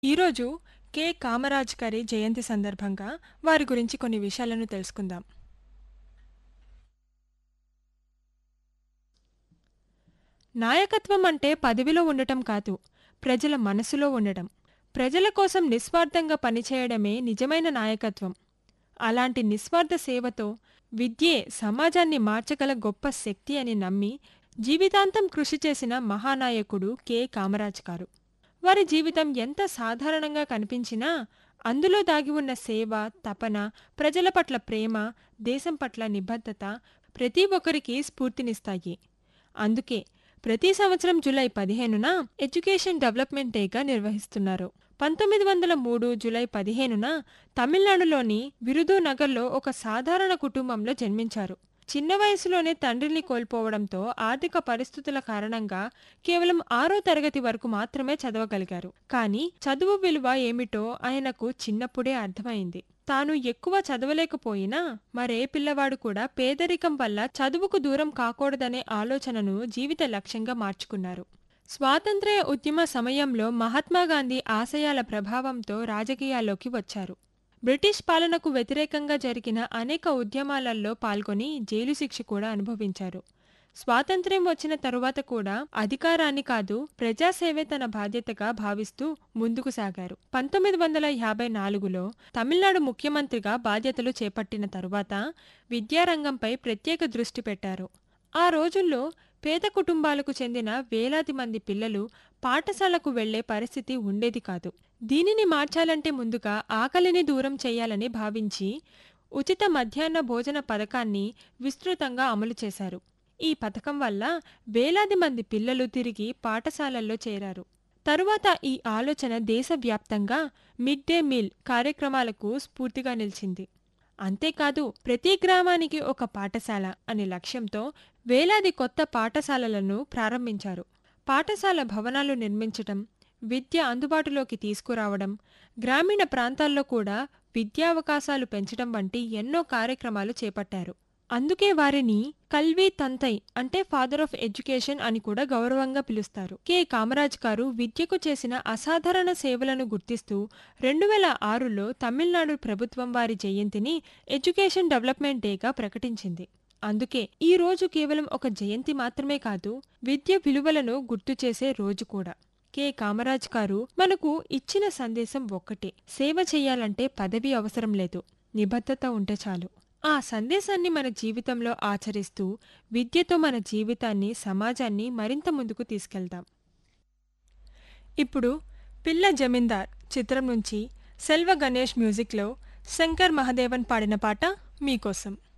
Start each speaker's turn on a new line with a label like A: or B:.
A: ఈరోజు కె కామరాజ్ గారి జయంతి సందర్భంగా వారి గురించి కొన్ని విషయాలను తెలుసుకుందాం నాయకత్వం అంటే పదవిలో ఉండటం కాదు ప్రజల మనసులో ఉండటం ప్రజల కోసం నిస్వార్థంగా పనిచేయడమే నిజమైన నాయకత్వం అలాంటి నిస్వార్థ సేవతో విద్యే సమాజాన్ని మార్చగల గొప్ప శక్తి అని నమ్మి జీవితాంతం కృషి చేసిన మహానాయకుడు కె కామరాజ్ గారు వారి జీవితం ఎంత సాధారణంగా కనిపించినా అందులో దాగి ఉన్న సేవ తపన ప్రజల పట్ల ప్రేమ దేశం పట్ల నిబద్ధత ప్రతి ఒక్కరికి స్ఫూర్తినిస్తాయి అందుకే ప్రతి సంవత్సరం జూలై పదిహేనున ఎడ్యుకేషన్ డెవలప్మెంట్ డేగా నిర్వహిస్తున్నారు పంతొమ్మిది వందల మూడు జూలై పదిహేనున తమిళనాడులోని విరుధునగర్లో ఒక సాధారణ కుటుంబంలో జన్మించారు చిన్న వయసులోనే తండ్రిని కోల్పోవడంతో ఆర్థిక పరిస్థితుల కారణంగా కేవలం ఆరో తరగతి వరకు మాత్రమే చదవగలిగారు కానీ చదువు విలువ ఏమిటో ఆయనకు చిన్నప్పుడే అర్థమైంది తాను ఎక్కువ చదవలేకపోయినా మరే పిల్లవాడు కూడా పేదరికం వల్ల చదువుకు దూరం కాకూడదనే ఆలోచనను జీవిత లక్ష్యంగా మార్చుకున్నారు స్వాతంత్ర్య ఉద్యమ సమయంలో మహాత్మాగాంధీ ఆశయాల ప్రభావంతో రాజకీయాల్లోకి వచ్చారు బ్రిటిష్ పాలనకు వ్యతిరేకంగా జరిగిన అనేక ఉద్యమాలలో పాల్గొని జైలు శిక్ష కూడా అనుభవించారు స్వాతంత్ర్యం వచ్చిన తరువాత కూడా అధికారాన్ని కాదు ప్రజాసేవే తన బాధ్యతగా భావిస్తూ ముందుకు సాగారు పంతొమ్మిది వందల యాభై నాలుగులో తమిళనాడు ముఖ్యమంత్రిగా బాధ్యతలు చేపట్టిన తరువాత విద్యారంగంపై ప్రత్యేక దృష్టి పెట్టారు ఆ రోజుల్లో పేద కుటుంబాలకు చెందిన వేలాది మంది పిల్లలు పాఠశాలకు వెళ్లే పరిస్థితి ఉండేది కాదు దీనిని మార్చాలంటే ముందుగా ఆకలిని దూరం చేయాలని భావించి ఉచిత మధ్యాహ్న భోజన పథకాన్ని విస్తృతంగా అమలు చేశారు ఈ పథకం వల్ల వేలాది మంది పిల్లలు తిరిగి పాఠశాలల్లో చేరారు తరువాత ఈ ఆలోచన దేశవ్యాప్తంగా మిడ్ డే మీల్ కార్యక్రమాలకు స్ఫూర్తిగా నిలిచింది అంతేకాదు ప్రతి గ్రామానికి ఒక పాఠశాల అనే లక్ష్యంతో వేలాది కొత్త పాఠశాలలను ప్రారంభించారు పాఠశాల భవనాలు నిర్మించటం విద్య అందుబాటులోకి తీసుకురావడం గ్రామీణ ప్రాంతాల్లో కూడా విద్యావకాశాలు పెంచడం వంటి ఎన్నో కార్యక్రమాలు చేపట్టారు అందుకే వారిని కల్వి తంతై అంటే ఫాదర్ ఆఫ్ ఎడ్యుకేషన్ అని కూడా గౌరవంగా పిలుస్తారు కె కామరాజ్ గారు విద్యకు చేసిన అసాధారణ సేవలను గుర్తిస్తూ రెండు వేల ఆరులో తమిళనాడు ప్రభుత్వం వారి జయంతిని ఎడ్యుకేషన్ డెవలప్మెంట్ డేగా ప్రకటించింది అందుకే ఈ రోజు కేవలం ఒక జయంతి మాత్రమే కాదు విద్య విలువలను గుర్తు చేసే రోజు కూడా కె కామరాజ్ గారు మనకు ఇచ్చిన సందేశం ఒక్కటే సేవ చేయాలంటే పదవి అవసరం లేదు నిబద్ధత ఉంటే చాలు ఆ సందేశాన్ని మన జీవితంలో ఆచరిస్తూ విద్యతో మన జీవితాన్ని సమాజాన్ని మరింత ముందుకు తీసుకెళ్దాం ఇప్పుడు పిల్ల జమీందార్ చిత్రం నుంచి సెల్వ గణేష్ మ్యూజిక్లో శంకర్ మహదేవన్ పాడిన పాట మీకోసం